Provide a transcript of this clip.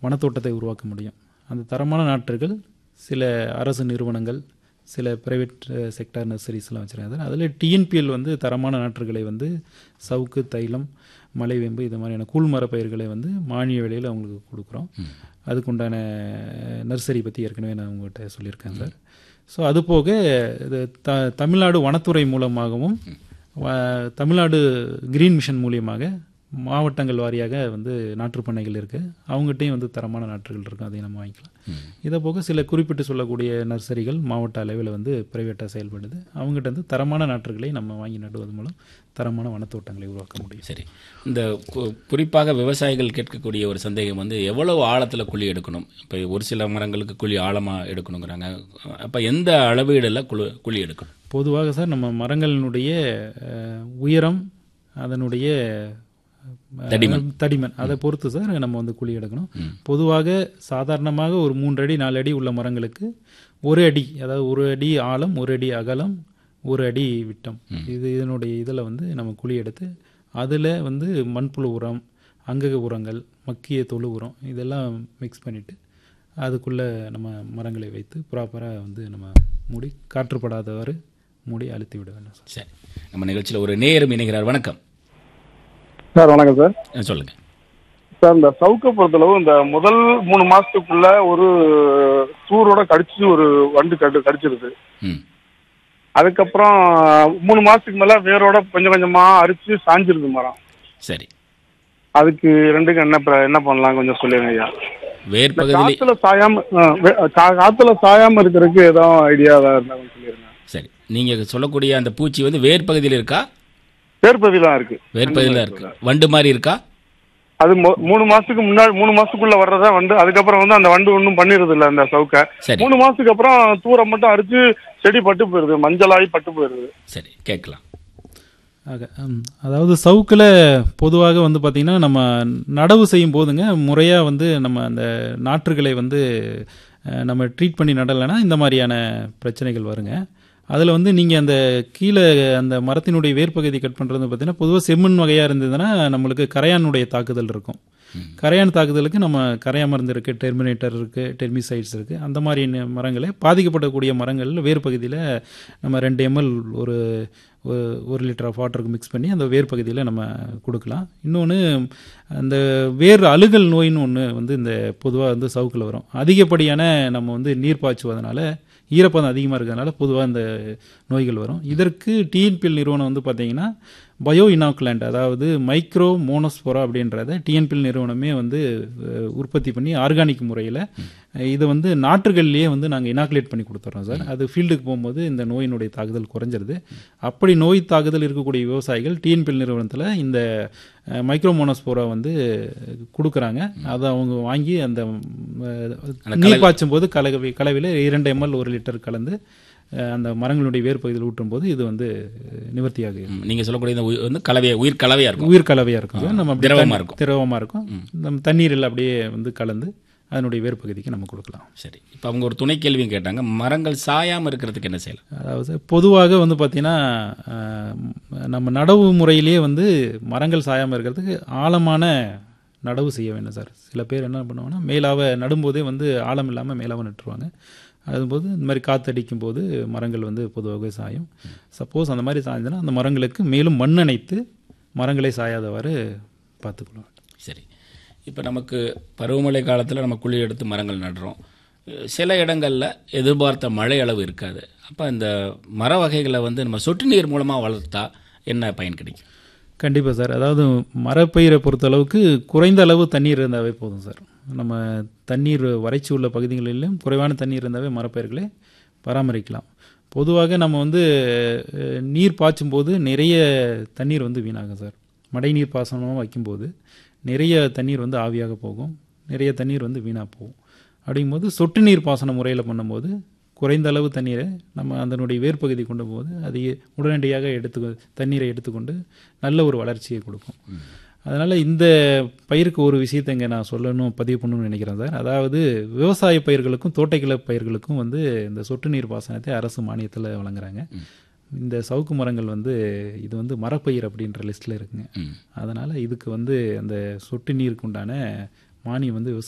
வனத்தோட்டத்தை உருவாக்க முடியும் அந்த தரமான நாற்றுகள் சில அரசு நிறுவனங்கள் சில பிரைவேட் செக்டார் நர்சரிஸ்லாம் வச்சுருக்காங்க சார் அதில் டிஎன்பிஎல் வந்து தரமான நாற்றுகளை வந்து சவுக்கு தைலம் மலைவேம்பு இது மாதிரியான கூழ்மர பயிர்களை வந்து மானிய விலையில் அவங்களுக்கு கொடுக்குறோம் அதுக்குண்டான நர்சரி பற்றி ஏற்கனவே நான் உங்கள்கிட்ட சொல்லியிருக்கேன் சார் ஸோ அது போக இது த தமிழ்நாடு வனத்துறை மூலமாகவும் வ- தமிழ்நாடு கிரீன் மிஷன் மூலியமாக மாவட்டங்கள் வாரியாக வந்து நாற்றுப் பண்ணைகள் இருக்குது அவங்ககிட்டயும் வந்து தரமான நாற்றுகள் இருக்கும் அதையும் நம்ம வாங்கிக்கலாம் இதை போக சில குறிப்பிட்டு சொல்லக்கூடிய நர்சரிகள் மாவட்ட அளவில் வந்து ப்ரைவேட்டாக செயல்படுது அவங்ககிட்ட வந்து தரமான நாற்றுகளை நம்ம வாங்கி நடுவது மூலம் தரமான வனத்தோட்டங்களை உருவாக்க முடியும் சரி இந்த கு- குறிப்பாக விவசாயிகள் கேட்கக்கூடிய ஒரு சந்தேகம் வந்து எவ்வளவு ஆழத்தில் குழி எடுக்கணும் இப்போ ஒரு சில மரங்களுக்கு குழி ஆழமாக எடுக்கணுங்கிறாங்க அப்போ எந்த அளவீடில் குழு குழி எடுக்கணும் பொதுவாக சார் நம்ம மரங்களினுடைய அஹ், உயரம் அதனுடைய அஹ், தடிமன். தடிமன் அதை பொறுத்து சார் நம்ம வந்து குழி எடுக்கணும் பொதுவாக சாதாரணமாக ஒரு மூன்று அடி நாலு அடி உள்ள மரங்களுக்கு ஒரு அடி அதாவது ஒரு அடி ஆழம் ஒரு அடி அகலம் ஒரு அடி விட்டம் இது இதனுடைய இதில் வந்து நம்ம குழி எடுத்து அதில் வந்து மண்புழு உரம் அங்கக உரங்கள் மக்கிய தொழு உரம் இதெல்லாம் மிக்ஸ் பண்ணிவிட்டு அதுக்குள்ளே நம்ம மரங்களை வைத்து ப்ராப்பராக வந்து நம்ம மூடி காற்றுப்படாதவாறு மூடி அழுத்தி விட வேண்டும் சார் சரி நம்ம நிகழ்ச்சியில் ஒரு நேரம் இணைகிறார் வணக்கம் சார் வணக்கம் சார் அஹ் சொல்லுங்க சார் இந்த சவுக்க பொறுத்தளவு இந்த முதல் மூணு மாசத்துக்குள்ள ஒரு சூரோட கடிச்சு ஒரு வண்டு கடு கடிச்சிருது ம் அதுக்கப்புறம் மூணு மாசத்துக்கு மேல வேரோட கொஞ்சம் கொஞ்சமா அரிச்சு சாஞ்சிருது மரம் சரி அதுக்கு ரெண்டுக்கும் என்ன பிர- என்ன பண்ணலாம் கொஞ்சம் சொல்லுங்க ஐயா வேர் இந்த பகுதியில் காத்துல சாயாம ஆ, வே- கா- காத்துல சாயாம இருக்கிறதுக்கு ஏதாவது ஐடியா ஏதாவது இருந்தா கொஞ்சம் சொல்லிருங்க சரி நீங்கள் சொல்லக்கூடிய அந்த பூச்சி வந்து வேர் பகுதியில் இருக்கா வேர்பதிலாம் இருக்கு வேர் பகுதியில் இருக்கு வண்டு மாதிரி இருக்கா அது மொ- மூணு மாசத்துக்கு முன்னாடி மூணு மாசத்துக்குள்ள வர்றதா வந்து அதுக்கப்புறம் வந்து அந்த வண்டு ஒன்றும் பண்ணிடுறது இல்ல அந்த சவுக்க சரி மூணு மாசத்துக்கு அப்புறம் தூரம் மட்டும் அரிச்சு செடி பட்டு போயிருது மஞ்சளாகி பட்டு போயிருது சரி கேட்கலாம் ஆக ம், அதாவது சவுக்கில் பொதுவாக வந்து பார்த்திங்கன்னா நம்ம நடவு செய்யும் போதுங்க முறையாக வந்து நம்ம அந்த நாற்றுகளை வந்து அஹ், நம்ம ட்ரீட் பண்ணி நடலைன்னா இந்த மாதிரியான பிரச்சனைகள் வருங்க அதில் வந்து நீங்கள் அந்த கீழே அந்த மரத்தினுடைய வேர்ப்பகுதி கட் பண்ணுறது பார்த்தீங்கன்னா பொதுவாக செம்மண் வகையாக இருந்ததுன்னா நம்மளுக்கு கரையானுடைய தாக்குதல் இருக்கும் கரையான் தாக்குதலுக்கு நம்ம கரையா மருந்து இருக்குது டெர்மினேட்டர் இருக்குது டெர்மிசைட்ஸ் இருக்குது அந்த மாதிரி ந- மரங்களை பாதிக்கப்படக்கூடிய மரங்களில் வேர் பகுதியில் நம்ம ரெண்டு எம்எல் ஒரு ஒரு- ஒரு லிட்டர் ஆஃப் வாட்டருக்கு மிக்ஸ் பண்ணி அந்த வேர் பகுதியில் நம்ம கொடுக்கலாம் இன்னொன்று அந்த வேர் அழுகல் நோயின்னு ஒன்று வந்து இந்த பொதுவாக வந்து சவுக்கில் வரும் அதிகப்படியான நம்ம வந்து நீர் பாய்ச்சுவதனால ஈரப்பதம் அதிகமாக இருக்கிறதுனால பொதுவாக இந்த நோய்கள் வரும் இதற்கு டிஎன்பிஎல் நிறுவனம் வந்து பார்த்தீங்கன்னா பயோ இனாக்குலண்ட் அதாவது மைக்ரோ மோனோஸ்போரா அப்படின்றத டிஎன்பிஎல் நிறுவனமே வந்து அஹ், உற்பத்தி பண்ணி ஆர்கானிக் முறையில் இதை வந்து நாற்றுகள்லேயே வந்து நாங்கள் இனாக்குலேட் பண்ணி கொடுத்துட்றோம் சார் அது ஃபீல்டுக்கு போகும்போது இந்த நோயினுடைய தாக்குதல் குறைஞ்சிருது அப்படி நோய் தாக்குதல் இருக்கக்கூடிய விவசாயிகள் டிஎன்பிஎல் நிறுவனத்தில் இந்த அஹ், மைக்ரோ மோனோஸ்போரா வந்து கொடுக்குறாங்க அதை அவங்க வாங்கி அந்த அஹ், நீர் பாய்ச்சும் போது கலவை கலவையில் இரண்டு எம்எல் ஒரு லிட்டர் கலந்து அஹ், அந்த மரங்களுடைய வேர் பகுதியில் ஊற்றும் போது இது வந்து நிவர்த்தியாக ம், நீங்க சொல்லக்கூடிய இந்த உயிர் வந்து கலவையா உயிர் கலவையா இருக்கும் உயிர் கலவையாக இருக்கும் சார் நம்ம அப்படி திரவமா தண்ணி- இருக்கும். திரவமா இருக்கும் நம்ம தண்ணீரில் அப்படியே வந்து கலந்து அதனுடைய வேர் பகுதிக்கு நம்ம கொடுக்கலாம் சரி இப்போ அவங்க ஒரு துணை கேள்வியும் கேட்டாங்க மரங்கள் சாயாம இருக்கிறதுக்கு என்ன செய்யலாம் அதாவது பொதுவாக வந்து பார்த்திங்கன்னா அஹ், நம்ம நடவு முறையிலேயே வந்து மரங்கள் சாயாமல் இருக்கிறதுக்கு ஆழமான நடவு செய்ய வேண்டும் சார் சில பேர் என்ன பண்ணுவாங்கன்னா மேலாவை நடும்போதே வந்து ஆழம் இல்லாமல் மேலாவை நட்டுருவாங்க அதுபோது இந்த மாதிரி காத்தடிக்கும் போது மரங்கள் வந்து பொதுவாகவே சாயும் சப்போஸ் அந்த மாதிரி சாய்ந்ததுன்னா அந்த மரங்களுக்கு மேலும் மண் அணைத்து மரங்களை சாயாதவாறு பார்த்துக்கொள்ள வேண்டும் சரி இப்போ நமக்கு பருவமழை காலத்தில் நம்ம குழி எடுத்து மரங்கள் நடுறோம் சில இடங்களில் எதிர்பார்த்த மழை அளவு இருக்காது அப்போ இந்த மர வகைகளை வந்து நம்ம சொட்டு நீர் மூலமாக வளர்த்தா என்ன பயன் கிடைக்கும் கண்டிப்பாக சார் அதாவது மரப்பயிரை பொறுத்தளவுக்கு குறைந்த அளவு தண்ணீர் இருந்தாவே போதும் சார் நம்ம தண்ணீர் வறட்சி உள்ள பகுதிகளிலும் குறைவான தண்ணீர் இருந்தாவே மரப்பயிர்களை பராமரிக்கலாம் பொதுவாக நம்ம வந்து அஹ், நீர் பாய்ச்சும் போது நிறைய தண்ணீர் வந்து வீணாகும் சார் மழைநீர் பாசனமாக வைக்கும்போது நிறைய தண்ணீர் வந்து ஆவியாக போகும் நிறைய தண்ணீர் வந்து வீணாக போகும் அப்படிங்கும்போது சொட்டு நீர் பாசன முறையில் பண்ணும்போது குறைந்த அளவு தண்ணீரை நம்ம அதனுடைய வேர்ப்பகுதி கொண்டு போது அது உடனடியாக எடுத்து தண்ணீரை எடுத்துக்கொண்டு நல்ல ஒரு வளர்ச்சியை கொடுக்கும் அதனால் இந்த பயிருக்கு ஒரு விஷயத்தை இங்கே நான் சொல்லணும் பதிவு பண்ணணும்னு நினைக்கிறேன் சார் அதாவது விவசாய பயிர்களுக்கும் தோட்டக்கலை பயிர்களுக்கும் வந்து இந்த சொட்டு நீர் பாசனத்தை அரசு மானியத்தில் வழங்குறாங்க இந்த சவுக்கு மரங்கள் வந்து இது வந்து மரப்பயிர் அப்படின்ற லிஸ்ட்டில் இருக்குங்க ம் அதனால் இதுக்கு வந்து அந்த சொட்டு நீருக்கு உண்டான மானியம் வந்து விவசாய